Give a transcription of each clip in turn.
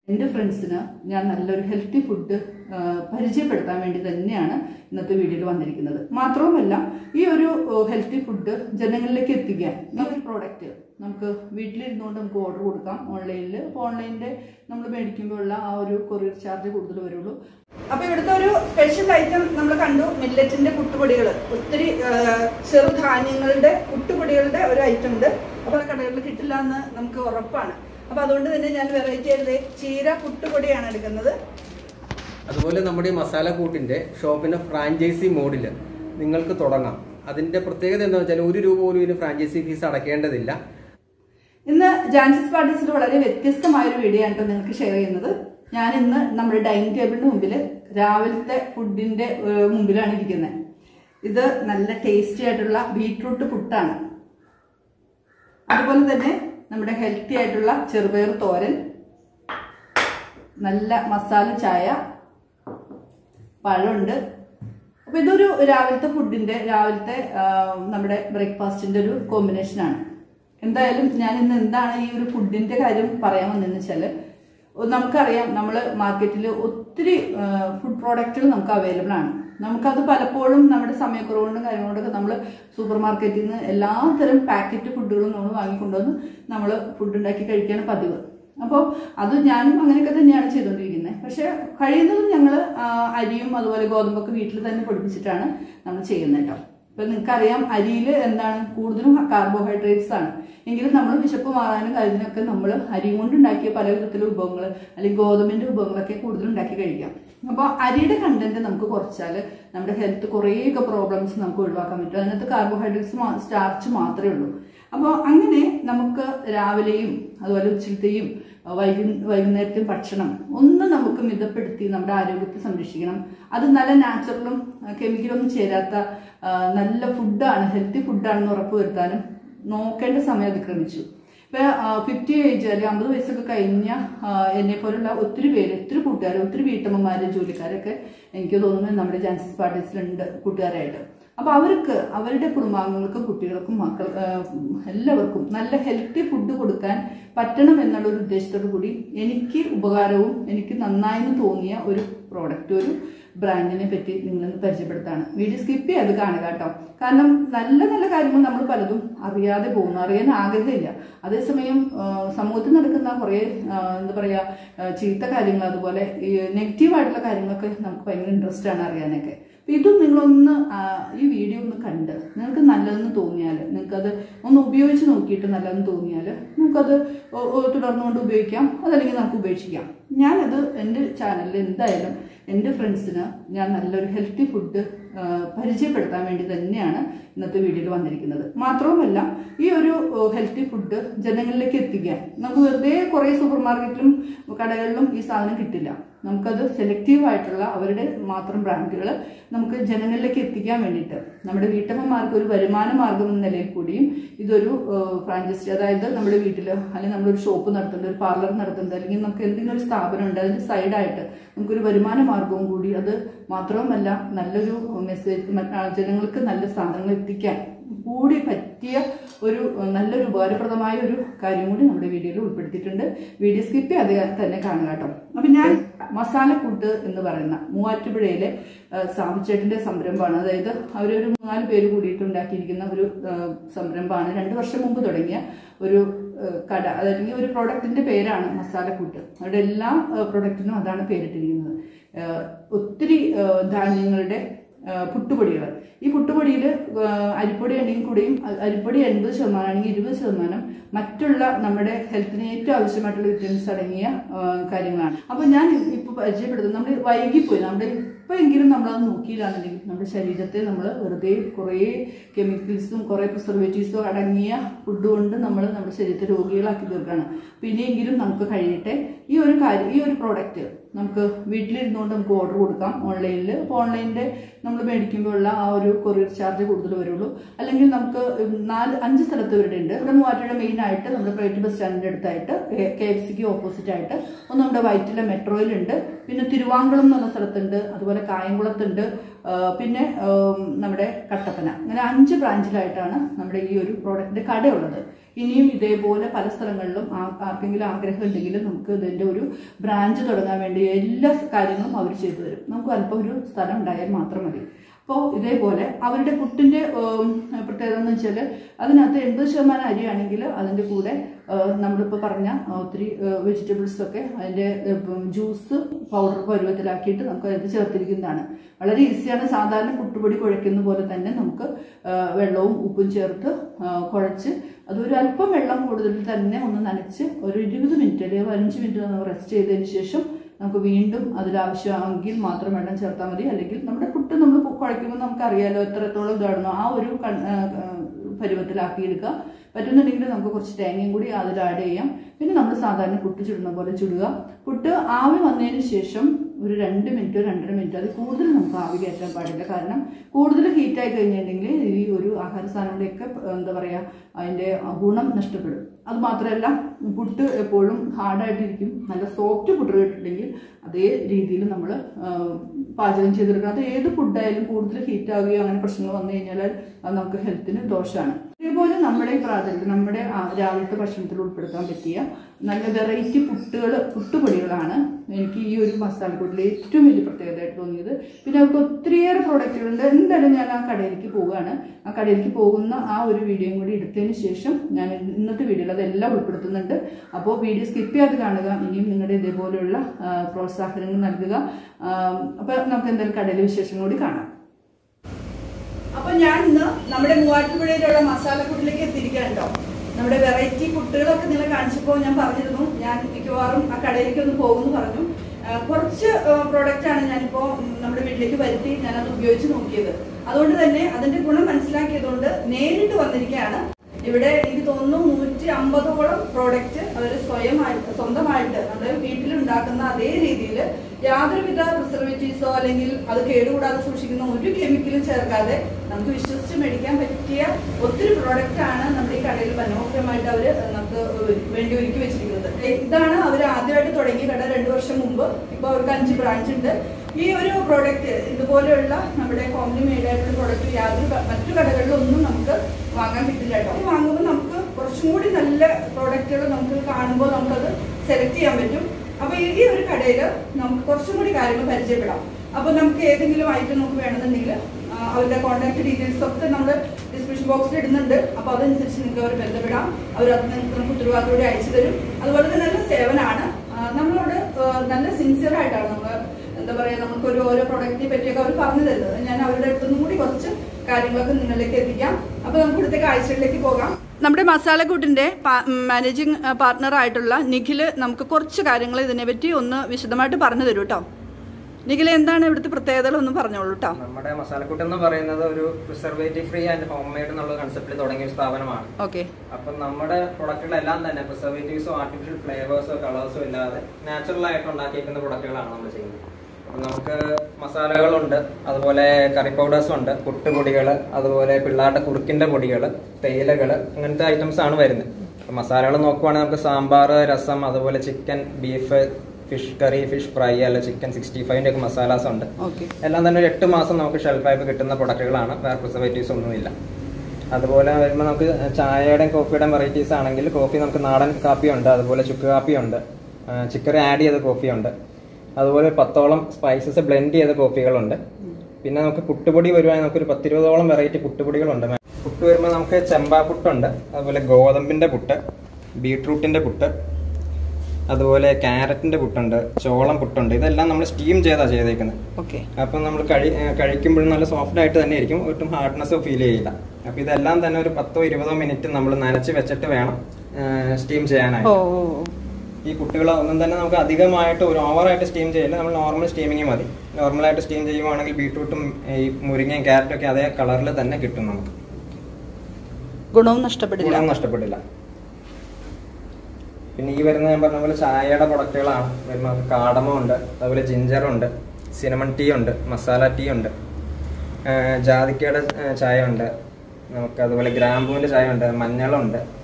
എൻ്റെ ഫ്രണ്ട്സിന് ഞാൻ നല്ലൊരു ഹെൽത്തി ഫുഡ് പരിചയപ്പെടുത്താൻ വേണ്ടി തന്നെയാണ് ഇന്നത്തെ വീഡിയോയിൽ വന്നിരിക്കുന്നത് മാത്രവുമല്ല ഈ ഒരു ഹെൽത്തി ഫുഡ് ജനങ്ങളിലേക്ക് എത്തിക്കാൻ നമുക്ക് പ്രോഡക്റ്റ് നമുക്ക് വീട്ടിലിരുന്നുകൊണ്ട് നമുക്ക് ഓർഡർ കൊടുക്കാം ഓൺലൈനിൽ അപ്പോൾ ഓൺലൈനിൻ്റെ നമ്മൾ മേടിക്കുമ്പോഴുള്ള ആ ഒരു കൊറിയർ ചാർജ് കൂടുതൽ വരുള്ളൂ അപ്പോൾ ഇവിടുത്തെ ഒരു സ്പെഷ്യൽ ഐറ്റം നമ്മൾ കണ്ടു മില്ലറ്റിന്റെ പുട്ടുപൊടികൾ ഒത്തിരി ആ, ചെറുധാന്യങ്ങളുടെ പുട്ടുപൊടികളുടെ ഒരു ഐറ്റം ഉണ്ട് അപ്പോൾ കടകളിൽ കിട്ടില്ല എന്ന് നമുക്ക് ഉറപ്പാണ് അപ്പോൾ അതുകൊണ്ട് തന്നെ ഞാൻ വെറൈറ്റി ആയിട്ട് ചീര പുട്ടുപൊടിയാണ് എടുക്കുന്നത് അതുപോലെ നമ്മുടെ ഈ മസാല കൂട്ടിന്റെ ഷോപ്പിന്റെ ഫ്രാഞ്ചൈസി മോഡിൽ നിങ്ങൾക്ക് തുടങ്ങാം അതിന്റെ പ്രത്യേകത എന്താ വെച്ചാൽ ഒരു രൂപ പോലും ഇതിന് ഫ്രാഞ്ചൈസി ഫീസ് അടയ്ക്കേണ്ടതില്ല ഇന്ന് ജാൻസിസ് പാർട്ടീസിൽ വളരെ വ്യത്യസ്തമായ ഒരു വീഡിയോ ആണ് ട്ടോ നിങ്ങൾക്ക് ഷെയർ ചെയ്യുന്നത് ഞാൻ ഇന്ന് നമ്മുടെ ഡൈനിങ് ടേബിളിന് മുമ്പിൽ രാവിലത്തെ ഫുഡിന്റെ ഏഹ്, മുമ്പിലാണ് ഇരിക്കുന്നത് ഇത് നല്ല ടേസ്റ്റി ആയിട്ടുള്ള ബീട്രൂട്ട് പുട്ടാണ് അതുപോലെ തന്നെ നമ്മുടെ ഹെൽത്തി ആയിട്ടുള്ള ചെറുപയർ തോരൻ നല്ല മസാല ചായ പഴമുണ്ട് അപ്പൊ ഇതൊരു രാവിലത്തെ ഫുഡിന്റെ രാവിലത്തെ ആ, നമ്മുടെ ബ്രേക്ക്ഫാസ്റ്റിന്റെ ഒരു കോമ്പിനേഷനാണ് എന്തായാലും ഞാൻ ഇന്ന് എന്താണ് ഈ ഒരു ഫുഡിന്റെ കാര്യം പറയാൻ വന്നതെന്ന് വെച്ചാല് ഒ- നമുക്കറിയാം നമ്മൾ മാർക്കറ്റിൽ ഒത്തിരി ഫുഡ് പ്രോഡക്റ്റുകൾ നമുക്ക് അവൈലബിൾ ആണ് നമുക്കത് പലപ്പോഴും നമ്മുടെ സമയക്കുറവുകൊണ്ടും കാര്യങ്ങളുകൊണ്ടൊക്കെ നമ്മൾ സൂപ്പർ മാർക്കറ്റിൽ നിന്ന് എല്ലാത്തരം പാക്കറ്റ് ഫുഡുകളും നമ്മൾ വാങ്ങിക്കൊണ്ടുവന്ന് നമ്മൾ ഫുഡ് ഉണ്ടാക്കി കഴിക്കുകയാണ് പതിവ് അപ്പോൾ അത് ഞാനും അങ്ങനെയൊക്കെ തന്നെയാണ് ചെയ്തുകൊണ്ടിരിക്കുന്നത് പക്ഷെ കഴിയുന്നതും ഞങ്ങൾ അരിയും അതുപോലെ ഗോതമ്പൊക്കെ വീട്ടിൽ തന്നെ പൊടിപ്പിച്ചിട്ടാണ് നമ്മൾ ചെയ്യുന്നത് കേട്ടോ ഇപ്പം നിങ്ങൾക്കറിയാം അരിയിൽ എന്താണ് കൂടുതലും കാർബോഹൈഡ്രേറ്റ്സ് ആണ് എങ്കിലും നമ്മൾ വിശപ്പ് മാറാനും കാര്യത്തിനൊക്കെ നമ്മൾ അരിയും കൊണ്ട് ഉണ്ടാക്കിയ പല വിധത്തിലുള്ള വിഭവങ്ങൾ അല്ലെങ്കിൽ ഗോതമ്പിന്റെ വിഭവങ്ങളൊക്കെ കൂടുതൽ ഉണ്ടാക്കി കഴിക്കാം അപ്പോൾ അരിയുടെ കണ്ടന്റ് നമുക്ക് കുറച്ചാൽ നമ്മുടെ ഹെൽത്ത് കുറേയൊക്കെ പ്രോബ്ലംസ് നമുക്ക് ഒഴിവാക്കാൻ പറ്റും അതിനകത്ത് കാർബോഹൈഡ്രേറ്റ്സ് സ്റ്റാർച്ച് മാത്രമേ ഉള്ളൂ അപ്പോൾ അങ്ങനെ നമുക്ക് രാവിലെയും അതുപോലെ ഉച്ചത്തെയും വൈകു വൈകുന്നേരത്തെയും ഭക്ഷണം ഒന്ന് നമുക്ക് മിതപ്പെടുത്തി നമ്മുടെ ആരോഗ്യത്തെ സംരക്ഷിക്കണം അത് നല്ല നാച്ചുറലും കെമിക്കലൊന്നും ചേരാത്ത ആ, നല്ല ഫുഡാണ് ഹെൽത്തി ഫുഡാണെന്ന് ഉറപ്പ് വരുത്താനും നോക്കേണ്ട സമയം അതിക്രമിച്ചു ഇപ്പൊ ഫിഫ്റ്റി ഏജ് അല്ലെങ്കിൽ അമ്പത് വയസ്സൊക്കെ കഴിഞ്ഞ എന്നെ പോലുള്ള ഒത്തിരി പേര് ഒത്തിരി കൂട്ടുകാർ ഒത്തിരി വീട്ടമ്മമാര് ജോലിക്കാരൊക്കെ എനിക്ക് തോന്നുന്നു നമ്മുടെ ചാൻസസ് പാർട്ടീസിലുണ്ട് കൂട്ടുകാരായിട്ട് അപ്പൊ അവർക്ക് അവരുടെ കുടുംബാംഗങ്ങൾക്കും കുട്ടികൾക്കും മക്കൾ ആ, എല്ലാവർക്കും നല്ല ഹെൽത്തി ഫുഡ് കൊടുക്കാൻ പറ്റണം എന്നുള്ള ഒരു ഉദ്ദേശത്തോടു കൂടി എനിക്ക് ഉപകാരവും എനിക്ക് നന്നായെന്ന് തോന്നിയ ഒരു പ്രോഡക്റ്റ് ഒരു ബ്രാൻഡിനെ പറ്റി നിങ്ങളൊന്ന് പരിചയപ്പെടുത്താണ് വീഡിയോ സ്കിപ്പ് ചെയ്ത് കാണുക കേട്ടോ കാരണം നല്ല നല്ല കാര്യങ്ങൾ നമ്മൾ പലതും അറിയാതെ പോകുന്നു അറിയാൻ ആഗ്രഹമില്ല അതേസമയം ആ, സമൂഹത്തിൽ നടക്കുന്ന കുറേ ആ, എന്താ പറയുക ആ, ചീത്ത കാര്യങ്ങൾ അതുപോലെ ഈ നെഗറ്റീവായിട്ടുള്ള കാര്യങ്ങളൊക്കെ നമുക്ക് ഭയങ്കര ഇൻട്രസ്റ്റ് ആണ് അറിയാനൊക്കെ അപ്പൊ ഇതും നിങ്ങളൊന്ന് ആ, ഈ വീഡിയോ ഒന്ന് കണ്ട് നിങ്ങൾക്ക് നല്ലതെന്ന് തോന്നിയാൽ നിങ്ങൾക്കത് ഒന്ന് ഉപയോഗിച്ച് നോക്കിയിട്ട് നല്ലതെന്ന് തോന്നിയാൽ നമുക്കത് ഒ- ഒ- തുടർന്നുകൊണ്ട് ഉപയോഗിക്കാം അതല്ലെങ്കിൽ നമുക്ക് ഉപേക്ഷിക്കാം ഞാനത് എൻ്റെ ചാനലിൽ എന്തായാലും എൻ്റെ ഫ്രണ്ട്സിന് ഞാൻ നല്ലൊരു ഹെൽത്തി ഫുഡ് പരിചയപ്പെടുത്താൻ വേണ്ടി തന്നെയാണ് ഇന്നത്തെ വീഡിയോയിൽ വന്നിരിക്കുന്നത് മാത്രവുമല്ല ഈ ഒരു ഹെൽത്തി ഫുഡ് ജനങ്ങളിലേക്ക് എത്തിക്കാൻ നമുക്ക് വെറുതെ കുറേ സൂപ്പർ മാർക്കറ്റിലും കടകളിലും ഈ സാധനം കിട്ടില്ല നമുക്കത് സെലക്റ്റീവ് ആയിട്ടുള്ള അവരുടെ മാത്രം ബ്രാൻഡുകൾ നമുക്ക് ജനങ്ങളിലേക്ക് എത്തിക്കാൻ വേണ്ടിയിട്ട് നമ്മുടെ വീട്ടമ്മമാർക്ക് ഒരു വരുമാന മാർഗം എന്ന നിലയിൽ കൂടിയും ഇതൊരു ഫ്രാഞ്ചൈസി അതായത് നമ്മുടെ വീട്ടിൽ അല്ലെങ്കിൽ നമ്മളൊരു ഷോപ്പ് നടത്തുന്നത് ഒരു പാർലർ നടത്തുന്നത് അല്ലെങ്കിൽ നമുക്ക് എന്തെങ്കിലും ഒരു സ്ഥാപനം ഉണ്ട് അതിന് സൈഡായിട്ട് നമുക്കൊരു വരുമാന മാർഗവും കൂടി അത് മാത്രവുമല്ല നല്ലൊരു മെസ്സേജ് ജനങ്ങൾക്ക് നല്ല സാധനങ്ങൾ എത്തിക്കാൻ കൂടി പറ്റിയ ഒരു ഏഹ്, നല്ലൊരു ഉപകാരപ്രദമായ ഒരു കാര്യം കൂടി നമ്മുടെ വീഡിയോയിൽ ഉൾപ്പെടുത്തിയിട്ടുണ്ട് വീഡിയോ സ്കിപ്പ് ചെയ്യാതെ തന്നെ കാണുക കേട്ടോ അപ്പം ഞാൻ മസാലക്കൂട്ട് എന്ന് പറയുന്ന മൂവാറ്റുപുഴയിലെ ഏഹ്, സാബുച്ചേട്ടന്റെ സംരംഭമാണ് അതായത് അവരൊരു മൂന്നാല് പേര് കൂടിയിട്ട് ഉണ്ടാക്കിയിരിക്കുന്ന ഒരു ഏഹ്, സംരംഭമാണ് രണ്ട് വർഷം മുമ്പ് തുടങ്ങിയ ഒരു ഏഹ്, കട അതല്ലെങ്കിൽ ഒരു പ്രോഡക്റ്റിന്റെ പേരാണ് മസാലക്കൂട്ട് അവരുടെ എല്ലാ പ്രൊഡക്റ്റിനും അതാണ് പേരിട്ടിരിക്കുന്നത് ഏഹ്, ഒത്തിരി ഏഹ്, ധാന്യങ്ങളുടെ പുട്ടുപൊടികൾ ഈ പുട്ടുപൊടിയിൽ അരിപ്പൊടി ഉണ്ടെങ്കിൽ കൂടിയും അ- അരിപ്പൊടി എൺപത് ശതമാനം ആണെങ്കിൽ ഇരുപത് ശതമാനം മറ്റുള്ള നമ്മുടെ ഹെൽത്തിന് ഏറ്റവും ആവശ്യമായിട്ടുള്ള വിറ്റമിൻസ് അടങ്ങിയ ആ, കാര്യങ്ങളാണ് അപ്പൊ ഞാൻ ഇപ്പൊ പരിചയപ്പെടുത്തുന്നത് നമ്മൾ വൈകിപ്പോയി നമ്മുടെ ഇപ്പോഴെങ്കിലും നമ്മളത് നോക്കിയില്ലാന്നുണ്ടെങ്കിൽ നമ്മുടെ ശരീരത്തെ നമ്മൾ വെറുതെ കുറേ കെമിക്കൽസും കുറേ പ്രിസർവേറ്റീവ്സും അടങ്ങിയ ഫുഡ് കൊണ്ട് നമ്മൾ നമ്മുടെ ശരീരത്തെ രോഗികളാക്കി തീർക്കുകയാണ് അപ്പൊ ഇനിയെങ്കിലും നമുക്ക് കഴിയട്ടെ ഈ ഒരു കാര്യം ഈ ഒരു പ്രോഡക്റ്റ് നമുക്ക് വീട്ടിലിരുന്നുകൊണ്ട് നമുക്ക് ഓർഡർ കൊടുക്കാം ഓൺലൈനിൽ അപ്പോൾ ഓൺലൈനിൻ്റെ നമ്മൾ മേടിക്കുമ്പോഴുള്ള ആ ഒരു കൊറിയർ ചാർജ് കൂടുതൽ വരുള്ളൂ അല്ലെങ്കിൽ നമുക്ക് ഉം നാല് അഞ്ച് സ്ഥലത്ത് ഇവരുടെ ഉണ്ട് ഇവിടെ മൂവാറ്റുപുഴ മെയിൻ ആയിട്ട് നമ്മുടെ പ്രൈവറ്റ് ബസ് സ്റ്റാൻഡിൻ്റെ അടുത്തായിട്ട് കെ എഫ് സിക്ക് ഓപ്പോസിറ്റ് ആയിട്ട് ഒന്ന് നമ്മുടെ വൈറ്റിലെ മെട്രോയിലുണ്ട് പിന്നെ തിരുവാങ്കുളം എന്ന് പറഞ്ഞ സ്ഥലത്തുണ്ട് അതുപോലെ കായംകുളത്തുണ്ട് ആ, പിന്നെ ഉം, നമ്മുടെ കട്ടപ്പന അങ്ങനെ അഞ്ച് ബ്രാഞ്ചിലായിട്ടാണ് നമ്മുടെ ഈ ഒരു പ്രോഡക്റ്റിന്റെ കടയുള്ളത് ഇനിയും ഇതേപോലെ പല സ്ഥലങ്ങളിലും ആ- ആർക്കെങ്കിലും ആഗ്രഹം ഉണ്ടെങ്കിൽ നമുക്ക് ഇതിന്റെ ഒരു ബ്രാഞ്ച് തുടങ്ങാൻ വേണ്ടി എല്ലാ കാര്യങ്ങളും അവർ ചെയ്തു തരും നമുക്ക് അല്പം ഒരു സ്ഥലം ഉണ്ടായാൽ മാത്രം മതി അപ്പോൾ ഇതേപോലെ അവരുടെ പുട്ടിന്റെ ഉം, പ്രത്യേകത എന്ന് വെച്ചാൽ അതിനകത്ത് എൺപത് ശതമാനം അരിയാണെങ്കിൽ അതിന്റെ കൂടെ ഏഹ്, നമ്മളിപ്പോൾ പറഞ്ഞ ഏഹ്, ഒത്തിരി വെജിറ്റബിൾസ് ഒക്കെ അതിന്റെ ജ്യൂസ് പൗഡർ പരുവത്തിലാക്കിയിട്ട് നമുക്ക് അതിൽ ചേർത്തിരിക്കുന്നതാണ് വളരെ ഈസിയാണ് സാധാരണ പുട്ടുപൊടി കുഴയ്ക്കുന്ന പോലെ തന്നെ നമുക്ക് ഏഹ്, വെള്ളവും ഉപ്പും ചേർത്ത് ഏഹ്, കുഴച്ച് അതൊരു അല്പം വെള്ളം കൂടുതൽ തന്നെ ഒന്ന് നനച്ച് ഒരു ഇരുപത് മിനിറ്റ് അല്ലെങ്കിൽ പതിനഞ്ച് മിനിറ്റ് ഒന്ന് റെസ്റ്റ് ചെയ്തതിന് ശേഷം നമുക്ക് വീണ്ടും അതിലാവശ്യമെങ്കിൽ മാത്രം വെള്ളം ചേർത്താൽ മതി അല്ലെങ്കിൽ നമ്മുടെ പുട്ട് നമ്മൾ കുഴയ്ക്കുമ്പോൾ നമുക്കറിയാലോ എത്രത്തോളം ഇതാണെന്നോ ആ ഒരു കൺ- ആ, ആ, പരുവത്തിലാക്കിയെടുക്കുക പറ്റുന്നുണ്ടെങ്കിൽ നമുക്ക് കുറച്ച് തേങ്ങയും കൂടി അതിൽ ആഡ് ചെയ്യാം പിന്നെ നമ്മൾ സാധാരണ പുട്ട് ചുടുന്ന പോലെ ചുടുക പുട്ട് ആവി വന്നതിന് ശേഷം ഒരു രണ്ട് മിനിറ്റോ രണ്ടര മിനിറ്റോ അത് കൂടുതൽ നമുക്ക് ആവി കയറ്റാൻ പാടില്ല കാരണം കൂടുതൽ ഹീറ്റായി കഴിഞ്ഞിട്ടുണ്ടെങ്കിൽ ഈ ഒരു ആഹാര സാധനങ്ങളുടെയൊക്കെ എന്താ പറയുക അതിൻ്റെ ഗുണം നഷ്ടപ്പെടും അത് മാത്രമല്ല പുട്ട് എപ്പോഴും ഹാർഡായിട്ടിരിക്കും നല്ല സോഫ്റ്റ് പുട്ട് കിട്ടുന്നുണ്ടെങ്കിൽ അതേ രീതിയിൽ നമ്മൾ പാചകം ചെയ്തെടുക്കണം അത് ഏത് ഫുഡായാലും കൂടുതൽ ഹീറ്റ് ആവുകയോ അങ്ങനെ പ്രശ്നങ്ങൾ വന്നു കഴിഞ്ഞാൽ അത് നമുക്ക് ഹെൽത്തിന് ദോഷമാണ് ഇതേപോലെ നമ്മുടെ ഈ പ്രാതലിൽ നമ്മുടെ ആ രാവിലത്തെ ഭക്ഷണത്തിൽ ഉൾപ്പെടുത്താൻ പറ്റിയ നല്ല വെറൈറ്റി പുട്ടുകൾ പുട്ടുപൊടികളാണ് എനിക്ക് ഈ ഒരു മസാലക്കൂട്ടിൽ ഏറ്റവും വലിയ പ്രത്യേകതയായിട്ട് തോന്നിയത് പിന്നെ അവർക്ക് ഒത്തിരിയേറെ പ്രോഡക്റ്റുകളുണ്ട് എന്തായാലും ഞാൻ ആ കടയിലേക്ക് പോവുകയാണ് ആ കടയിലേക്ക് പോകുന്ന ആ ഒരു വീഡിയോയും കൂടി എടുത്തതിന് ശേഷം ഞാൻ ഇന്നത്തെ വീഡിയോയിൽ അതെല്ലാം ഉൾപ്പെടുത്തുന്നുണ്ട് അപ്പോൾ വീഡിയോ സ്കിപ്പ് ചെയ്യാതെ കാണുക ഇനിയും നിങ്ങളുടെ ഇതേപോലെയുള്ള ആ, പ്രോത്സാഹനങ്ങൾ നൽകുക അപ്പോൾ നമുക്ക് എന്തായാലും കടയിലെ വിശേഷം കൂടി കാണാം അപ്പൊ ഞാൻ ഇന്ന് നമ്മുടെ മൂവാറ്റുപുഴയിലുള്ള മസാലക്കൂട്ടിലേക്ക് എത്തിയിരിക്കുകയാണ് കേട്ടോ നമ്മുടെ വെറൈറ്റി പുട്ടുകളൊക്കെ നിങ്ങളെ കാണിച്ചപ്പോൾ ഞാൻ പറഞ്ഞിരുന്നു ഞാൻ മിക്കവാറും ആ കടയിലേക്ക് ഒന്ന് പോകുമെന്ന് പറഞ്ഞു ആ, കുറച്ച് പ്രോഡക്റ്റ് ആണ് ഞാനിപ്പോ ഉം, നമ്മുടെ വീട്ടിലേക്ക് വരുത്തി ഞാനത് ഉപയോഗിച്ച് നോക്കിയത് അതുകൊണ്ട് തന്നെ അതിന്റെ ഗുണം മനസ്സിലാക്കിയതുകൊണ്ട് നേരിട്ട് വന്നിരിക്കുകയാണ് ഇവിടെ എനിക്ക് തോന്നുന്നു നൂറ്റി അമ്പതോളം പ്രോഡക്റ്റ് അവർ സ്വയമായിട്ട് സ്വന്തമായിട്ട് നമ്മുടെ വീട്ടിലുണ്ടാക്കുന്ന അതേ രീതിയിൽ യാതൊരുവിധ പ്രിസർവേറ്റീവ്സോ അല്ലെങ്കിൽ അത് കേടുകൂടാതെ സൂക്ഷിക്കുന്ന ഒരു കെമിക്കലും ചേർക്കാതെ നമുക്ക് വിശ്വസിച്ച് മേടിക്കാൻ പറ്റിയ ഒത്തിരി പ്രോഡക്റ്റ് ആണ് നമ്മുടെ ഈ കടയിൽ മനോഹരമായിട്ട് അവർ നമുക്ക് വേണ്ടി ഒരുക്കി വെച്ചിരിക്കുന്നത് ഇതാണ് അവർ ആദ്യമായിട്ട് തുടങ്ങിയ കട രണ്ടു വർഷം മുമ്പ് ഇപ്പൊ അവർക്ക് അഞ്ച് ബ്രാഞ്ച് ഉണ്ട് ഈ ഒരു പ്രോഡക്റ്റ് ഇതുപോലെയുള്ള നമ്മുടെ കോമഡി മെയ്ഡ് ആയിട്ടുള്ള പ്രോഡക്റ്റ് യാതൊരു ക- മറ്റു കടകളിലൊന്നും നമുക്ക് വാങ്ങാൻ കിട്ടില്ല കേട്ടോ ഇത് വാങ്ങുമ്പോൾ നമുക്ക് കുറച്ചും കൂടി നല്ല പ്രോഡക്റ്റുകൾ നമുക്ക് കാണുമ്പോൾ നമുക്കത് സെലക്ട് ചെയ്യാൻ പറ്റും അപ്പൊ ഈ ഈ ഒരു കടയിൽ നമുക്ക് കുറച്ചും കൂടി കാര്യങ്ങൾ പരിചയപ്പെടാം അപ്പൊ നമുക്ക് ഏതെങ്കിലും ഐറ്റം നമുക്ക് വേണമെന്നുണ്ടെങ്കിൽ ആ, അവരുടെ കോൺടാക്ട് ഡീറ്റെയിൽസ് ഒക്കെ നമ്മൾ ഡിസ്ക്രിപ്ഷൻ ബോക്സിൽ ഇടുന്നുണ്ട് അപ്പൊ അതനുസരിച്ച് നിങ്ങൾക്ക് അവർ ബന്ധപ്പെടാം അവർ അത് നിങ്ങൾക്ക് നമുക്ക് ഉത്തരവാദിത്തോടെ അയച്ചു തരും അതുപോലെ തന്നെ നല്ല സേവനമാണ് ആ, നമ്മളോട് ആ, നല്ല സിൻസിയർ ആയിട്ടാണ് നമ്മൾ എന്താ പറയാ നമുക്ക് ഒരു ഓരോ പ്രൊഡക്റ്റിനെ പറ്റിയൊക്കെ അവർ പറഞ്ഞു തരുന്നത് ഞാൻ അവരുടെ അടുത്തുനിന്നും കൂടി കുറച്ച് കാര്യങ്ങളൊക്കെ നിങ്ങളിലേക്ക് എത്തിക്കാം അപ്പൊ നമുക്ക് ഇവിടുത്തെ കാഴ്ചകളിലേക്ക് പോകാം നമ്മുടെ മസാലക്കൂട്ടിന്റെ മാനേജിംഗ് പാർട്ണർ ആയിട്ടുള്ള നിഖില് നമുക്ക് കുറച്ച് കാര്യങ്ങൾ ഇതിനെപ്പറ്റി ഒന്ന് വിശദമായിട്ട് പറഞ്ഞു തരൂ കേട്ടോ നിഖിൽ എന്താണ് ഇവിടുത്തെ പ്രത്യേകതകൾ ഒന്ന് പറഞ്ഞോളൂ കേട്ടോ നമ്മുടെ മസാലക്കൂട്ട് എന്ന് പറയുന്നത് ഒരു preservative free and homemade എന്നുള്ള കൺസെപ്റ്റിൽ തുടങ്ങിയ ഒരു സ്ഥാപനമാണ് ഓക്കെ അപ്പം നമ്മുടെ പ്രൊഡക്റ്റുകളെല്ലാം തന്നെ പ്രിസർവേറ്റീവ്സോ ആർട്ടിഫിഷ്യൽ ഫ്ലേവേഴ്സോ കളേഴ്സോ ഇല്ലാതെ നാച്ചുറൽ ആയിട്ട് ഉണ്ടാക്കിയിരിക്കുന്ന പ്രൊഡക്റ്റുകളാണ് നമ്മൾ ചെയ്യുന്നത് അപ്പം നമുക്ക് മസാലകളുണ്ട് അതുപോലെ കറി പൗഡേഴ്സ് ഉണ്ട് പുട്ടുപൊടികൾ അതുപോലെ പിള്ളേരുടെ കുറുക്കിന്റെ പൊടികൾ തേയിലകൾ അങ്ങനത്തെ ഐറ്റംസ് ആണ് വരുന്നത് അപ്പം മസാലകൾ നോക്കുവാണെങ്കിൽ നമുക്ക് സാമ്പാർ രസം അതുപോലെ chicken beef fish curry fish fry അല്ല ചിക്കൻ സിക്സ്റ്റി ഫൈവിൻ്റെ ഒക്കെ മസാലാസ് ഉണ്ട് ഓക്കെ എല്ലാം തന്നെ ഒരു എട്ട് മാസം നമുക്ക് ഷെൽഫ് ലൈഫ് കിട്ടുന്ന പ്രൊഡക്റ്റുകളാണ് വേറെ പ്രിസർവേറ്റീവ്സ് ഒന്നുമില്ല അതുപോലെ വരുമ്പോൾ നമുക്ക് ചായയുടെയും കോഫിയുടെയും വെറൈറ്റീസ് ആണെങ്കിൽ കോഫി നമുക്ക് നാടൻ കാപ്പിയുണ്ട് അതുപോലെ ചുക്ക് കാപ്പിയുണ്ട് ചിക്കറി ആഡ് ചെയ്ത കോഫിയുണ്ട് അതുപോലെ പത്തോളം സ്പൈസസ് ബ്ലെൻഡ് ചെയ്ത കോഫികളുണ്ട് പിന്നെ നമുക്ക് പുട്ടുപൊടി വരുവാണെങ്കിൽ നമുക്ക് ഒരു പത്തിരുപതോളം വെറൈറ്റി പുട്ടുപൊടികളുണ്ട് പുട്ട് വരുമ്പോൾ നമുക്ക് ചെമ്പാ പുട്ടുണ്ട് അതുപോലെ ഗോതമ്പിന്റെ പുട്ട് ബീട്രൂട്ടിന്റെ പുട്ട് അതുപോലെ ക്യാരറ്റിന്റെ പുട്ടുണ്ട് ചോളം പുട്ടുണ്ട് ഇതെല്ലാം നമ്മൾ സ്റ്റീം ചെയ്താ ചെയ്തേക്കുന്നത് ഓക്കെ അപ്പം നമ്മൾ കഴി കഴിക്കുമ്പോഴും നല്ല സോഫ്റ്റ് ആയിട്ട് തന്നെ ഇരിക്കും ഒട്ടും ഹാർഡ്നെസ് ഫീൽ ചെയ്യില്ല അപ്പം ഇതെല്ലാം തന്നെ ഒരു പത്തോ ഇരുപതോ മിനിറ്റ് നമ്മൾ നനച്ച് വെച്ചിട്ട് വേണം സ്റ്റീം ഓ ചെയ്യാനായിട്ട് ഓ, ഓ. ഈ കുട്ടികൾ ഒന്നും തന്നെ നമുക്ക് അധികമായിട്ട് ഒരു ഓവറായിട്ട് സ്റ്റീം ചെയ്യില്ല നമ്മൾ നോർമൽ സ്റ്റീമിങ് മതി നോർമലായിട്ട് സ്റ്റീം ചെയ്യുവാണെങ്കിൽ ബീട്രൂട്ടും ഈ മുരിങ്ങയും ക്യാരറ്റും ഒക്കെ അതേ കളറിൽ തന്നെ കിട്ടും നമുക്ക് ഗുണവും നഷ്ടപ്പെടില്ല ഗുണം നഷ്ടപ്പെടില്ല പിന്നെ ഈ വരുന്ന ഞാൻ പറഞ്ഞ പോലെ ചായയുടെ പ്രൊഡക്റ്റുകളാണ് വരുമ്പോൾ നമുക്ക് കാടമ ഉണ്ട് അതുപോലെ ജിഞ്ചർ ഉണ്ട് സിനമൺ ടീ ഉണ്ട് മസാല ടീ ഉണ്ട് ജാതിക്കയുടെ ചായ ഉണ്ട് നമുക്ക് അതുപോലെ ഗ്രാമ്പൂവിൻ്റെ ചായ ഉണ്ട് മഞ്ഞളുണ്ട്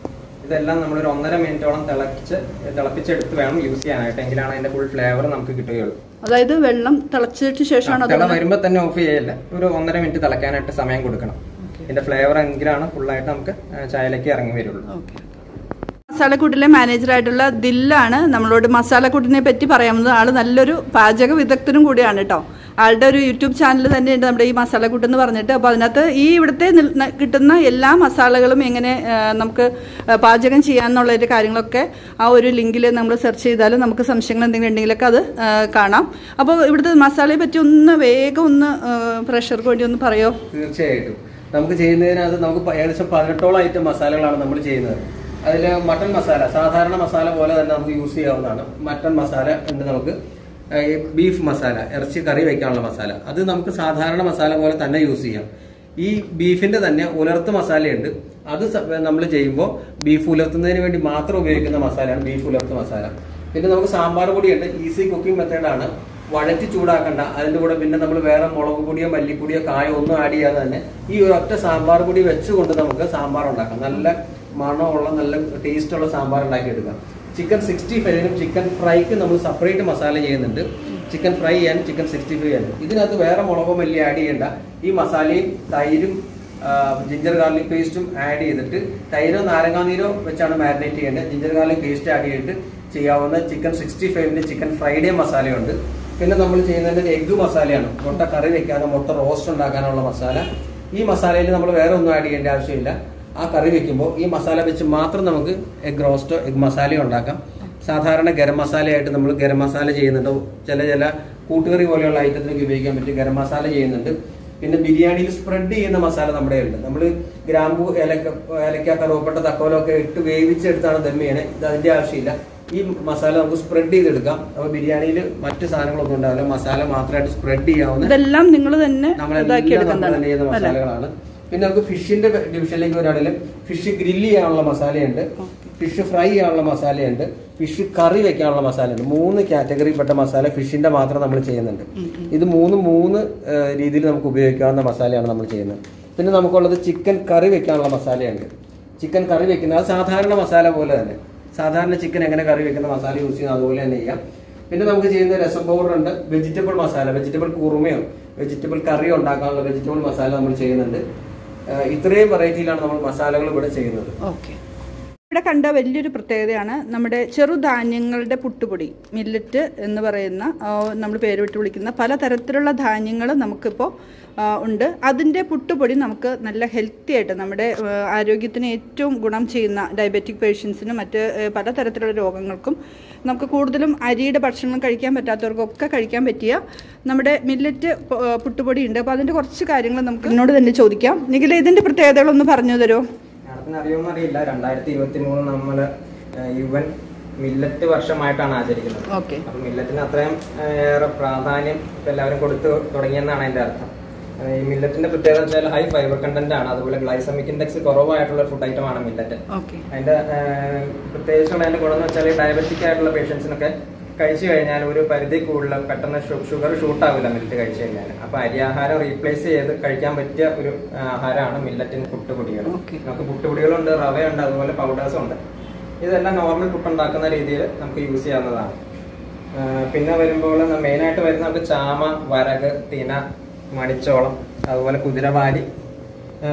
ഇതെല്ലാം നമ്മളൊരു ഒന്നര മിനിറ്റോളം തിളച്ച് തിളപ്പിച്ചെടുത്ത് വേണം യൂസ് ചെയ്യാനായിട്ട് എങ്കിലാണ് അതിന്റെ ഫുൾ ഫ്ലേവർ നമുക്ക് കിട്ടുകയുള്ളൂ അതായത് വെള്ളം തിളച്ചിട്ട് ശേഷമാണ് തിള വരുമ്പോൾ തന്നെ ഓഫ് ചെയ്യല്ല ഒരു ഒന്നര മിനിറ്റ് തിളക്കാനായിട്ട് സമയം കൊടുക്കണം ഇതിന്റെ ഫ്ലേവർ എങ്കിലാണ് ഫുള്ളായിട്ട് നമുക്ക് ആ, ചായയിലേക്ക് ഇറങ്ങി വരുള്ളൂ മസാലക്കൂട്ടിലെ മാനേജറായിട്ടുള്ള ദില്ലാണ് നമ്മളോട് മസാലക്കൂട്ടിനെ പറ്റി പറയാവുന്നത് ആള് നല്ലൊരു പാചക വിദഗ്ധനും കൂടിയാണ് കേട്ടോ ആളുടെ ഒരു യൂട്യൂബ് ചാനൽ തന്നെയുണ്ട് നമ്മുടെ ഈ മസാലക്കൂട്ട് എന്ന് പറഞ്ഞിട്ട് അപ്പോൾ അതിനകത്ത് ഈ ഇവിടുത്തെ നിൽ- ന- കിട്ടുന്ന എല്ലാ മസാലകളും എങ്ങനെ ആ, നമുക്ക് ആ, പാചകം ചെയ്യാന്നുള്ള ഒരു കാര്യങ്ങളൊക്കെ ആ ഒരു ലിങ്കിൽ നമ്മൾ സെർച്ച് ചെയ്താൽ നമുക്ക് സംശയങ്ങൾ എന്തെങ്കിലും ഉണ്ടെങ്കിലൊക്കെ അത് ആ, കാണാം അപ്പോൾ ഇവിടുത്തെ മസാലയെ പറ്റി ഒന്ന് വേഗം ഒന്ന് പ്രഷർക്ക് വേണ്ടി ഒന്ന് പറയോ തീർച്ചയായിട്ടും നമുക്ക് ചെയ്യുന്നതിനകത്ത് നമുക്ക് പ- ഏകദേശം പതിനെട്ടോളം ഐറ്റം മസാലകളാണ് നമ്മൾ ചെയ്യുന്നത് അതിൽ മട്ടൺ മസാല സാധാരണ മസാല പോലെ തന്നെ നമുക്ക് യൂസ് ചെയ്യാവുന്നതാണ് മട്ടൺ മസാല ഉണ്ട് നമുക്ക് ഈ ബീഫ് മസാല ഇറച്ചി കറി വെക്കാനുള്ള മസാല അത് നമുക്ക് സാധാരണ മസാല പോലെ തന്നെ യൂസ് ചെയ്യാം ഈ ബീഫിന്റെ തന്നെ ഉലർത്ത് മസാലയുണ്ട് അത് നമ്മൾ ചെയ്യുമ്പോൾ ബീഫ് ഉലർത്തുന്നതിന് വേണ്ടി മാത്രം ഉപയോഗിക്കുന്ന മസാലയാണ് ബീഫ് ഉലർത്ത് മസാല പിന്നെ നമുക്ക് സാമ്പാർ പൊടിയുണ്ട് ഈസി കുക്കിംഗ് മെത്തേഡാണ് വഴറ്റി ചൂടാക്കണ്ട അതിന്റെ കൂടെ പിന്നെ നമ്മൾ വേറെ മുളക് പൊടിയോ മല്ലിപ്പൊടിയോ കായോ ഒന്നും ആഡ് ചെയ്യാതെ തന്നെ ഈ ഒരു ഒറ്റ സാമ്പാർ പൊടി വെച്ചുകൊണ്ട് നമുക്ക് സാമ്പാർ ഉണ്ടാക്കാം നല്ല മണമുള്ള നല്ല ടേസ്റ്റ് ഉള്ള സാമ്പാർ ഉണ്ടാക്കിയെടുക്കാം ചിക്കൻ സിക്സ്റ്റി ഫൈവിനും ചിക്കൻ ഫ്രൈക്ക് നമ്മൾ സെപ്പറേറ്റ് മസാല ചെയ്യുന്നുണ്ട് ചിക്കൻ ഫ്രൈ ചെയ്യാനും ചിക്കൻ സിക്സ്റ്റി ഫൈവ് ചെയ്യാനും ഇതിനകത്ത് വേറെ മുളകോ മല്ലി ആഡ് ചെയ്യേണ്ട ഈ മസാലയും തൈരും ജിഞ്ചർ ഗാർലിക് പേസ്റ്റും ആഡ് ചെയ്തിട്ട് തൈരോ നാരങ്ങാനീരോ വെച്ചാണ് മാരിനേറ്റ് ചെയ്യേണ്ടത് ജിഞ്ചർ ഗാർലിക് പേസ്റ്റ് ആഡ് ചെയ്തിട്ട് ചെയ്യാവുന്ന ചിക്കൻ സിക്സ്റ്റി ഫൈവിന്റെ ചിക്കൻ ഫ്രൈഡേ മസാലയുണ്ട് പിന്നെ നമ്മൾ ചെയ്യുന്നത് എഗ്ഗ് മസാലയാണ് മുട്ട കറി വെക്കാനോ മുട്ട റോസ്റ്റ് ഉണ്ടാക്കാനുള്ള മസാല ഈ മസാലയിൽ നമ്മൾ വേറെ ഒന്നും ആഡ് ചെയ്യേണ്ട ആവശ്യമില്ല ആ കറി വെക്കുമ്പോൾ ഈ മസാല വെച്ച് മാത്രം നമുക്ക് എഗ് റോസ്റ്റോ എഗ് മസാലയോ ഉണ്ടാക്കാം സാധാരണ ഗരം മസാലയായിട്ട് നമ്മൾ ഗരം മസാല ചെയ്യുന്നുണ്ട് ചില ചില കൂട്ടുകറി പോലെയുള്ള ഐറ്റത്തിനൊക്കെ ഉപയോഗിക്കാൻ പറ്റും ഗരം മസാല ചെയ്യുന്നുണ്ട് പിന്നെ ബിരിയാണിയിൽ സ്പ്രെഡ് ചെയ്യുന്ന മസാല നമ്മുടെ ഉണ്ട് നമ്മൾ ഗ്രാമ്പു ഏലക്ക ഏലക്ക കറുവപ്പട്ട തക്കോലം ഒക്കെ ഇട്ട് വേവിച്ചെടുത്താണ് ദം ചെയ്യണേ ഇത് അതിന്റെ ആവശ്യമില്ല ഈ മസാല നമുക്ക് സ്പ്രെഡ് ചെയ്തെടുക്കാം അപ്പൊ ബിരിയാണിയിൽ മറ്റ് സാധനങ്ങളൊന്നും ഉണ്ടാവില്ല മസാല മാത്രമായിട്ട് സ്പ്രെഡ് ചെയ്യാവുന്ന ഇതെല്ലാം നിങ്ങൾ തന്നെ നമ്മളെല്ലാം ഇതാക്കി നമ്മൾ തന്നെ ചെയ്യുന്ന എടുക്കുന്നതാണ് അല്ലേ മസാലകളാണ് പിന്നെ നമുക്ക് ഫിഷിന്റെ ഡിവിഷനിലേക്ക് വരികയാണെങ്കിൽ ഫിഷ് ഗ്രില്ല് ചെയ്യാനുള്ള മസാലയുണ്ട് ഫിഷ് ഫ്രൈ ചെയ്യാനുള്ള മസാലയുണ്ട് ഫിഷ് കറി വെക്കാനുള്ള മസാലയുണ്ട് മൂന്ന് കാറ്റഗറിപ്പെട്ട മസാല ഫിഷിന്റെ മാത്രം നമ്മൾ ചെയ്യുന്നുണ്ട് ഇത് മൂന്ന് മൂന്ന് ഏഹ്, രീതിയിൽ നമുക്ക് ഉപയോഗിക്കാവുന്ന മസാലയാണ് നമ്മൾ ചെയ്യുന്നത് പിന്നെ നമുക്കുള്ളത് ചിക്കൻ കറി വെക്കാനുള്ള മസാലയുണ്ട് ചിക്കൻ കറി വെക്കുന്നത് അത് സാധാരണ മസാല പോലെ തന്നെ സാധാരണ ചിക്കൻ എങ്ങനെ കറി വെക്കുന്ന മസാല യൂസ് ചെയ്യുന്നത് അതുപോലെ തന്നെ ചെയ്യാം പിന്നെ നമുക്ക് ചെയ്യുന്ന രസം പൗഡർ ഉണ്ട് വെജിറ്റബിൾ മസാല വെജിറ്റബിൾ കുറുമയോ വെജിറ്റബിൾ കറിയോ ഉണ്ടാക്കാനുള്ള വെജിറ്റബിൾ മസാല നമ്മൾ ചെയ്യുന്നുണ്ട് ഏഹ് ഇത്രയും വെറൈറ്റിയിലാണ് നമ്മൾ മസാലകൾ ഇവിടെ ചെയ്യുന്നത് ഓക്കെ ഇവിടെ കണ്ട വലിയൊരു പ്രത്യേകതയാണ് നമ്മുടെ ചെറുധാന്യങ്ങളുടെ പുട്ടുപൊടി മില്ലറ്റ് എന്ന് പറയുന്ന നമ്മൾ പേര് വിട്ട് വിളിക്കുന്ന പലതരത്തിലുള്ള ധാന്യങ്ങൾ നമുക്കിപ്പോൾ ആ, ഉണ്ട് അതിൻ്റെ പുട്ടുപൊടി നമുക്ക് നല്ല ഹെൽത്തി ആയിട്ട് നമ്മുടെ ആ, ആരോഗ്യത്തിന് ഏറ്റവും ഗുണം ചെയ്യുന്ന ഡയബറ്റിക് പേഷ്യൻസിനും മറ്റ് ആ, പലതരത്തിലുള്ള രോഗങ്ങൾക്കും നമുക്ക് കൂടുതലും അരിയുടെ ഭക്ഷണം കഴിക്കാൻ പറ്റാത്തവർക്കൊക്കെ കഴിക്കാൻ പറ്റിയ നമ്മുടെ മില്ലറ്റ് പ- ആ, പുട്ടുപൊടി ഉണ്ട് അപ്പോൾ അതിൻ്റെ കുറച്ച് കാര്യങ്ങൾ നമുക്ക് എന്നോട് തന്നെ ചോദിക്കാം നിഖില ഇതിൻ്റെ പ്രത്യേകതകളൊന്ന് പറഞ്ഞു തരുമോ മാഡത്തിന് അറിയുമെന്ന് അറിയില്ല രണ്ടായിരത്തി ഇരുപത്തി മൂന്ന് നമ്മള് യു എൻ മില്ലറ്റ് വർഷമായിട്ടാണ് ആചരിക്കുന്നത് ഓക്കെ അപ്പൊ മില്ലറ്റിന് അത്രയും ഏഹ്, ഏറെ പ്രാധാന്യം ഇപ്പൊ എല്ലാവരും കൊടുത്തു തുടങ്ങിയെന്നാണ് അതിന്റെ അർത്ഥം ഏഹ്, ഈ മില്ലറ്റിന്റെ പ്രത്യേകത വെച്ചാൽ ഹൈ ഫൈബർ കണ്ടന്റ് ആണ് അതുപോലെ ഗ്ലൈസമിക് ഇൻഡെക്സ് കുറവായിട്ടുള്ള ഫുഡ് ഐറ്റം ആണ് മില്ലറ്റ് ഓക്കെ അതിന്റെ ഏഹ്, പ്രത്യേകിച്ചുള്ള അതിന്റെ ഗുണം എന്ന് വെച്ചാൽ ഡയബറ്റിക് ആയിട്ടുള്ള പേഷ്യൻസിനൊക്കെ കഴിച്ചു കഴിഞ്ഞാൽ ഒരു പരിധി കൂടുതൽ പെട്ടെന്ന് ഷുഗർ ഷൂട്ട് ആവില്ല മില്ലറ്റ് കഴിച്ചു കഴിഞ്ഞാൽ അപ്പൊ അരിയാഹാരം റീപ്ലേസ് ചെയ്ത് കഴിക്കാൻ പറ്റിയ ഒരു ആ, ആഹാരമാണ് മില്ലറ്റിന് പുട്ടുപൊടികൾ Okay. നമുക്ക് പുട്ടുപൊടികളുണ്ട് റവയുണ്ട് അതുപോലെ പൗഡേഴ്സും ഉണ്ട് ഇതെല്ലാം നോർമൽ പുട്ടുണ്ടാക്കുന്ന രീതിയിൽ നമുക്ക് യൂസ് ചെയ്യാവുന്നതാണ് ആ, പിന്നെ വരുമ്പോൾ മെയിനായിട്ട് വരുന്ന നമുക്ക് ചാമ വരക് തിന മണിച്ചോളം അതുപോലെ കുതിരവാലി ആ,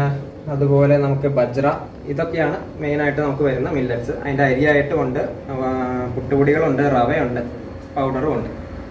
അതുപോലെ നമുക്ക് ബജ്ര ഇതൊക്കെയാണ് മെയിനായിട്ട് നമുക്ക് വരുന്ന മില്ലറ്റ്സ് അതിന്റെ അരിയായിട്ടും ഉണ്ട് ആ, പുട്ടുപൊടികളുണ്ട് റവയുണ്ട് പൗഡറും ഉണ്ട്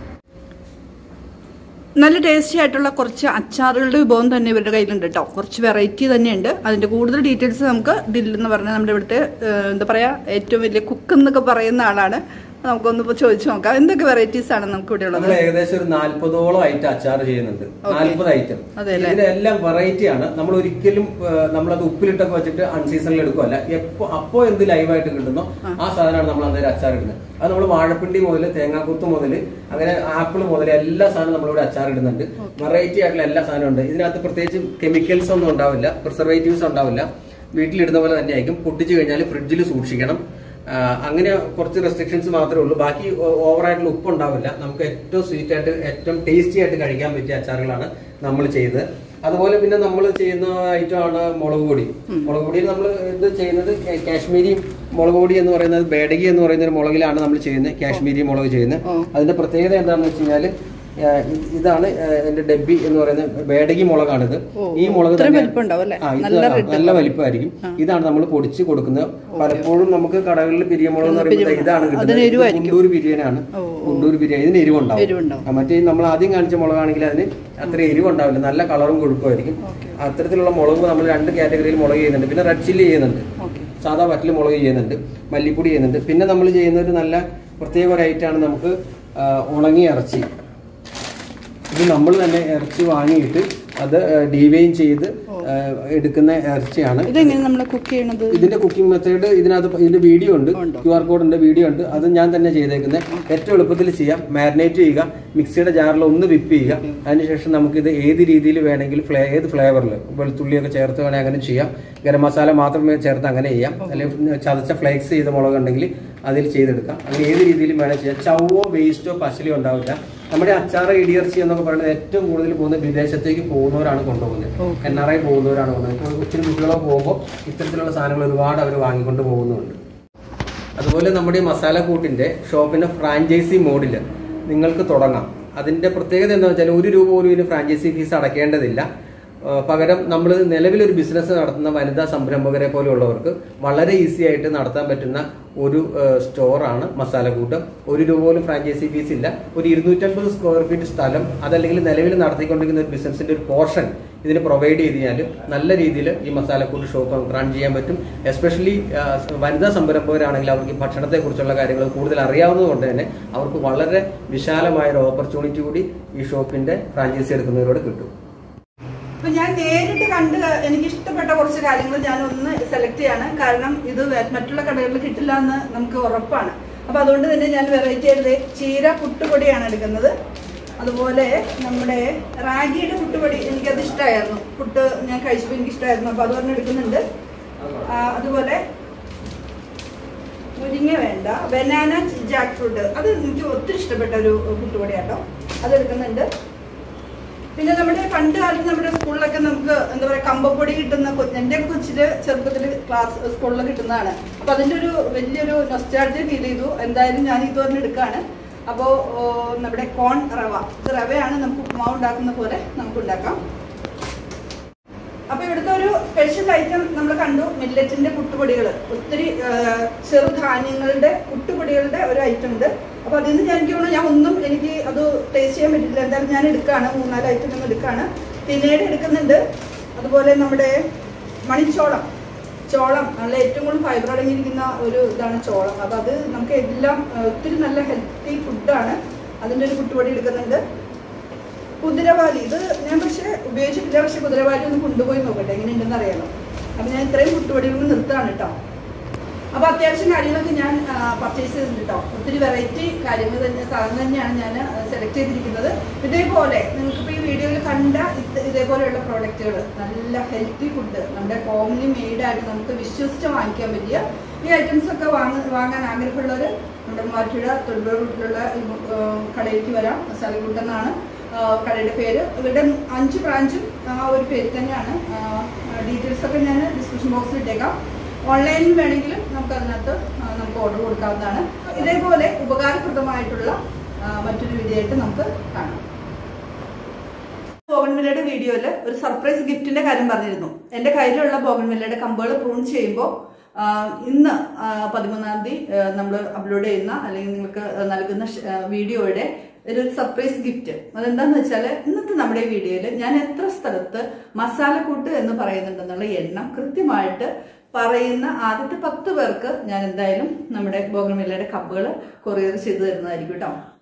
നല്ല ടേസ്റ്റി ആയിട്ടുള്ള കുറച്ച് അച്ചാറുകളുടെ വിഭവം തന്നെ ഇവരുടെ കയ്യിലുണ്ട് കേട്ടോ കുറച്ച് വെറൈറ്റി തന്നെയുണ്ട് അതിന്റെ കൂടുതൽ ഡീറ്റെയിൽസ് നമുക്ക് ദിൽ എന്ന് പറഞ്ഞാൽ നമ്മുടെ ഇവിടുത്തെ ഏഹ്, എന്താ പറയാ ഏറ്റവും വലിയ കുക്ക് എന്നൊക്കെ പറയുന്ന ആളാണ് നമുക്കൊന്ന് ഇപ്പൊ ചോദിച്ചു നോക്കാം എന്തൊക്കെ വെറൈറ്റീസ് ആണ് നമുക്ക് ഇവിടെ ഉള്ളത് നമ്മൾ ഏകദേശം ഒരു നാൽപ്പതോളം ഐറ്റം അച്ചാർ ചെയ്യുന്നുണ്ട് നാൽപ്പത് ഐറ്റം അതെല്ലേ? ഇതിനെല്ലാം വെറൈറ്റി ആണ് നമ്മൾ ഒരിക്കലും ഏഹ്, നമ്മളത് ഉപ്പിലിട്ടൊക്കെ വെച്ചിട്ട് അൺസീസണിൽ എടുക്കുമല്ല എപ്പോ അപ്പോ എന്ത് ലൈവായിട്ട് കിട്ടുന്നോ ആ സാധനമാണ് നമ്മൾ അന്നേരം അച്ചാർ ഇടുന്നത് അത് നമ്മൾ വാഴപ്പിണ്ടി മുതൽ തേങ്ങാക്കുത്ത് മുതൽ അങ്ങനെ ആപ്പിൾ മുതൽ എല്ലാ സാധനവും നമ്മളിവിടെ അച്ചാർ ഇടുന്നുണ്ട് വെറൈറ്റി ആയിട്ടുള്ള എല്ലാ സാധനവും ഉണ്ട് ഇതിനകത്ത് പ്രത്യേകിച്ച് കെമിക്കൽസ് ഒന്നും ഉണ്ടാവില്ല പ്രിസർവേറ്റീവ്സ് ഉണ്ടാവില്ല വീട്ടിലിടുന്ന പോലെ തന്നെ ആയിരിക്കും പൊട്ടിച്ചു കഴിഞ്ഞാൽ ഫ്രിഡ്ജിൽ സൂക്ഷിക്കണം ആ, അങ്ങനെ കുറച്ച് റെസ്ട്രിക്ഷൻസ് മാത്രമേ ഉള്ളൂ ബാക്കി ഓവറായിട്ടുള്ള ഉപ്പ് ഉണ്ടാവില്ല നമുക്ക് ഏറ്റവും സ്വീറ്റ് ആയിട്ട് ഏറ്റവും ടേസ്റ്റി ആയിട്ട് കഴിക്കാൻ പറ്റിയ അച്ചാറുകളാണ് നമ്മൾ ചെയ്തത് അതുപോലെ പിന്നെ നമ്മൾ ചെയ്യുന്ന ഐറ്റമാണ് മുളക് പൊടി മുളക് പൊടിയിൽ നമ്മൾ ഇത് ചെയ്യുന്നത് കാ- കാശ്മീരി മുളക് പൊടി എന്ന് പറയുന്നത് ബേഡഗി എന്ന് പറയുന്ന ഒരു മുളകിലാണ് നമ്മൾ ചെയ്യുന്നത് കാശ്മീരി മുളക് ചെയ്യുന്നത് അതിന്റെ പ്രത്യേകത എന്താണെന്ന് വെച്ച് കഴിഞ്ഞാൽ ഇതാണ് ആ, എന്റെ ഡബ്ബി എന്ന് പറയുന്ന ബേഡഗി മുളകാണിത് ഈ മുളക് ഇത്രയും തന്നെ- വലിപ്പമുണ്ടാവും അല്ലേ? ആ, ഇത് നല്ല red നല്ല വലിപ്പമായിരിക്കും ഇതാണ് നമ്മൾ പൊടിച്ച് കൊടുക്കുന്നത് പലപ്പോഴും നമുക്ക് കടകളിൽ പിരിയമുളക് എന്ന് പറയുമ്പോൾ ഇതാണ് കിട്ടുന്നത് ഇത് ഗുണ്ടൂർ ബിരിയാണിയാണ് ഗുണ്ടൂർ ബിരിയാണി ഇതിന് എരിവുണ്ടാവും എരിവുണ്ടാവും. ആ, മറ്റേ നമ്മൾ ആദ്യം കാണിച്ച മുളകാണെങ്കിൽ അതിന് അത്ര എരിവുണ്ടാവില്ല നല്ല കളറും കൊഴുപ്പമായിരിക്കും അത്തരത്തിലുള്ള മുളക് നമ്മൾ രണ്ട് കാറ്റഗറിയിൽ മുളക് ചെയ്യുന്നുണ്ട് പിന്നെ റെഡ് ചില്ലി ചെയ്യുന്നുണ്ട് സാധാ വറ്റൽ മുളക് ചെയ്യുന്നുണ്ട് മല്ലിപ്പൊടി ചെയ്യുന്നുണ്ട് പിന്നെ നമ്മൾ ചെയ്യുന്ന ഒരു നല്ല പ്രത്യേക ഒരു ഐറ്റമാണ് നമുക്ക് ആ, ഉണങ്ങിയ ഇറച്ചി ഇത് നമ്മൾ തന്നെ ഇറച്ചി വാങ്ങിയിട്ട് അത് ഡീവെയിൻ ചെയ്ത് ആ, എടുക്കുന്ന ഇറച്ചിയാണ് ഇതെങ്ങനെ നമ്മൾ കുക്ക് ചെയ്യണത് ഇതിന്റെ കുക്കിംഗ് മെത്തേഡ് ഇതിനകത്ത് ഇതിന്റെ വീഡിയോ ഉണ്ട് ക്യു ആർ കോഡിന്റെ വീഡിയോ ഉണ്ട് അത് ഞാൻ തന്നെ ചെയ്തേക്കുന്നത് ഏറ്റവും എളുപ്പത്തിൽ ചെയ്യാം മാരിനേറ്റ് ചെയ്യുക മിക്സിയുടെ ജാറിൽ ഒന്ന് വിപ്പ് ചെയ്യുക അതിനുശേഷം നമുക്ക് ഇത് ഏത് രീതിയിൽ വേണമെങ്കിൽ ഫ്ലേ ഏത് ഫ്ലേവറിൽ വെളുത്തുള്ളിയൊക്കെ ചേർത്ത് വേണമെങ്കിൽ അങ്ങനെ ചെയ്യാം ഗരം മസാല മാത്രമേ ചേർത്ത് അങ്ങനെ ചെയ്യാം അല്ലെങ്കിൽ ചതച്ച ഫ്ലേക്സ് ചെയ്ത മുളക് ഉണ്ടെങ്കിൽ അതിൽ ചെയ്തെടുക്കാം അങ്ങനെ ഏത് രീതിയിലും വേണം ചെയ്യാം ചവ്വോ വേസ്റ്റോ പശലിയോ ഉണ്ടാവില്ല നമ്മുടെ അച്ചാറ് ഇടിയർച്ചി എന്നൊക്കെ പറയുന്നത് ഏറ്റവും കൂടുതൽ പോകുന്നത് വിദേശത്തേക്ക് പോകുന്നവരാണ് കൊണ്ടുപോകുന്നത് എൻ ആർ ഐ പോകുന്നവരാണ് കൊണ്ടുപോകുന്നത് ഇപ്പോൾ ഒത്തിരി കുട്ടികളൊക്കെ പോകുമ്പോൾ ഇത്തരത്തിലുള്ള സാധനങ്ങൾ ഒരുപാട് അവർ വാങ്ങിക്കൊണ്ട് പോകുന്നുണ്ട് അതുപോലെ നമ്മുടെ ഈ മസാല കൂട്ടിന്റെ ഷോപ്പിന്റെ ഫ്രാഞ്ചൈസി മോഡിൽ നിങ്ങൾക്ക് തുടങ്ങാം അതിന്റെ പ്രത്യേകത എന്താ വെച്ചാൽ ഒരു രൂപ പോലും ഇതിന് ഫ്രാഞ്ചൈസി ഫീസ് അടയ്ക്കേണ്ടതില്ല ആ, പകരം നമ്മൾ നിലവിലൊരു ബിസിനസ് നടത്തുന്ന വനിതാ സംരംഭകരെ പോലെയുള്ളവർക്ക് വളരെ ഈസി ആയിട്ട് നടത്താൻ പറ്റുന്ന ഒരു ആ, സ്റ്റോറാണ് മസാലക്കൂട്ട് ഒരു രൂപ പോലും ഫ്രാഞ്ചൈസി ഫീസ് ഇല്ല ഒരു ഇരുന്നൂറ്റമ്പത് സ്ക്വയർ ഫീറ്റ് സ്ഥലം അതല്ലെങ്കിൽ നിലവിൽ നടത്തിക്കൊണ്ടിരിക്കുന്ന ഒരു ബിസിനസിന്റെ ഒരു പോർഷൻ ഇതിന് പ്രൊവൈഡ് ചെയ്ത് കഴിഞ്ഞാൽ നല്ല രീതിയിൽ ഈ മസാലക്കൂട്ട് ഷോപ്പ് നമുക്ക് റൺ ചെയ്യാൻ പറ്റും എസ്പെഷ്യലി വനിതാ സംരംഭകരാണെങ്കിൽ അവർക്ക് ഈ ഭക്ഷണത്തെ കുറിച്ചുള്ള കാര്യങ്ങൾ കൂടുതൽ അറിയാവുന്നത് കൊണ്ട് തന്നെ അവർക്ക് വളരെ വിശാലമായ ഒരു ഓപ്പർച്യൂണിറ്റി കൂടി ഈ ഷോപ്പിന്റെ ഫ്രാഞ്ചൈസി എടുക്കുന്നവരോട് കിട്ടും അപ്പൊ ഞാൻ നേരിട്ട് കണ്ട് എനിക്ക് ഇഷ്ടപ്പെട്ട കുറച്ച് കാര്യങ്ങൾ ഞാൻ ഒന്ന് സെലക്ട് ചെയ്യാണ് കാരണം ഇത് വേ- മറ്റുള്ള കടകളിൽ കിട്ടില്ല എന്ന് നമുക്ക് ഉറപ്പാണ് അപ്പൊ അതുകൊണ്ട് തന്നെ ഞാൻ വെറൈറ്റി ആയിട്ട് ചീര പുട്ടുപൊടിയാണ് എടുക്കുന്നത് അതുപോലെ നമ്മുടെ റാഗിയുടെ പുട്ടുപൊടി എനിക്കത് ഇഷ്ടമായിരുന്നു പുട്ട് ഞാൻ കഴിച്ചപ്പോൾ എനിക്ക് ഇഷ്ടമായിരുന്നു അപ്പൊ അത് പറഞ്ഞ് എടുക്കുന്നുണ്ട് ആ, അതുപോലെ മുരിങ്ങ വേണ്ട ബനാന ജാക്ക് ഫ്രൂട്ട് അത് എനിക്ക് ഒത്തിരി ഇഷ്ടപ്പെട്ട ഒരു പുട്ടുപൊടിയാട്ടോ അത് എടുക്കുന്നുണ്ട് പിന്നെ നമ്മുടെ പണ്ട് കാലത്ത് നമ്മുടെ സ്കൂളിലൊക്കെ നമുക്ക് എന്താ പറയാ കമ്പപ്പൊടി കിട്ടുന്ന കൊ- എന്റെ കൊച്ചില് ചെറുപ്പത്തിൽ ക്ലാസ് സ്കൂളിൽ കിട്ടുന്നതാണ് അപ്പൊ അതിന്റെ ഒരു വലിയൊരു നൊസ്റ്റാൾജി ഫീൽ ചെയ്തു എന്തായാലും ഞാൻ ഇത് തന്നെ എടുക്കാണ് അപ്പോ ഓ, നമ്മുടെ കോൺ റവ ഇത് റവയാണ് നമുക്ക് ഉപ്മാവ് ഉണ്ടാക്കുന്ന പോലെ നമുക്ക് ഉണ്ടാക്കാം അപ്പൊ ഇവിടുത്തെ ഒരു സ്പെഷ്യൽ ഐറ്റം നമ്മൾ കണ്ടു മില്ലറ്റിന്റെ പുട്ടുപൊടികൾ ഒത്തിരി ആ, ചെറുധാന്യങ്ങളുടെ പുട്ടുപൊടികളുടെ ഒരു ഐറ്റം ഉണ്ട് അപ്പൊ അതിൽ നിന്ന് ഞാൻ എനിക്ക് തോന്നുന്നു ഞാൻ ഒന്നും എനിക്ക് അത് ടേസ്റ്റ് ചെയ്യാൻ പറ്റില്ല എന്തായാലും ഞാൻ എടുക്കാണ് മൂന്നാല് ഐറ്റം ഒന്ന് എടുക്കാണ് പിന്നീട് എടുക്കുന്നുണ്ട് അതുപോലെ നമ്മുടെ മണിച്ചോളം ചോളം നല്ല ഏറ്റവും കൂടുതൽ ഫൈബർ അടങ്ങിയിരിക്കുന്ന ഒരു ഇതാണ് ചോളം അപ്പൊ അത് നമുക്ക് എല്ലാം ആ, ഒത്തിരി നല്ല ഹെൽത്തി ഫുഡാണ് അതിന്റെ ഒരു പുട്ടുപൊടി എടുക്കുന്നുണ്ട് കുതിരവാലി ഇത് ഞാൻ പക്ഷെ ഉപയോഗിച്ചിട്ടില്ല പക്ഷെ കുതിരവാലി ഒന്ന് കൊണ്ടുപോയി നോക്കട്ടെ എങ്ങനെയുണ്ടെന്ന് അറിയാലോ അപ്പൊ ഞാൻ ഇത്രയും കുട്ടുപടികൾ നിർത്തുകയാണ് കേട്ടോ അപ്പൊ അത്യാവശ്യം കാര്യങ്ങളൊക്കെ ഞാൻ പർച്ചേസ് ചെയ്തിട്ടുണ്ട് കേട്ടോ ഒത്തിരി വെറൈറ്റി കാര്യങ്ങൾ തന്നെ സാധനം തന്നെയാണ് ഞാൻ സെലക്ട് ചെയ്തിരിക്കുന്നത് ഇതേപോലെ നിങ്ങൾക്കിപ്പോൾ ഈ വീഡിയോയിൽ കണ്ട ഇത് ഇതേപോലെയുള്ള പ്രോഡക്റ്റുകൾ നല്ല ഹെൽത്തി ഫുഡ് നമ്മുടെ ഹോംലി മെയ്ഡായിട്ട് നമുക്ക് വിശ്വസിച്ച് വാങ്ങിക്കാൻ പറ്റിയ ഈ ഐറ്റംസ് ഒക്കെ വാങ്ങ വാങ്ങാൻ ആഗ്രഹമുള്ളവർ നമ്മുടെ മൂവാറ്റുപുഴ തൊഴിലുറ റൂട്ടിലുള്ള ഈ, ആ, കടയിലേക്ക് വരാം മസാലക്കൂട്ടെന്നാണ് ആ, കടയുടെ പേര് ഇവരുടെ അഞ്ച് ബ്രാഞ്ചും ആ ഒരു പേര് തന്നെയാണ് ഡീറ്റെയിൽസ് ഒക്കെ ഞാൻ ഡിസ്ക്രിപ്ഷൻ ബോക്സിൽ ഇട്ടേക്കാം ഓൺലൈനിൽ വേണമെങ്കിലും നമുക്ക് അതിനകത്ത് ആ, നമുക്ക് ഓർഡർ കൊടുക്കാവുന്നതാണ് ഇതേപോലെ ഉപകാരപ്രദമായിട്ടുള്ള ആ, മറ്റൊരു വീഡിയോ ആയിട്ട് നമുക്ക് കാണാം ബോഗൺവില്ലയുടെ വീഡിയോയിൽ ഒരു സർപ്രൈസ് ഗിഫ്റ്റിന്റെ കാര്യം പറഞ്ഞിരുന്നു എന്റെ കയ്യിലുള്ള ബോഗൺവില്ലയുടെ കമ്പുകൾ പ്രൂൺ ചെയ്യുമ്പോൾ ഇന്ന് ആ, പതിമൂന്നാം തീയതി നമ്മൾ അപ്ലോഡ് ചെയ്യുന്ന അല്ലെങ്കിൽ നിങ്ങൾക്ക് നൽകുന്ന ഷ- ആ, വീഡിയോയുടെ ഒരു സർപ്രൈസ് ഗിഫ്റ്റ് അതെന്താന്ന് വെച്ചാൽ ഇന്നത്തെ നമ്മുടെ ഈ വീഡിയോയിൽ ഞാൻ എത്ര സ്ഥലത്ത് മസാലക്കൂട്ട് എന്ന് പറയുന്നുണ്ടെന്നുള്ള എണ്ണം കൃത്യമായിട്ട് പറയുന്ന ആദ്യത്തെ പത്ത് പേർക്ക് ഞാൻ എന്തായാലും നമ്മുടെ ബോഗൺവില്ലയുടെ കപ്പുകൾ കൊറിയർ ചെയ്തു തരുന്നതായിരിക്കും കേട്ടോ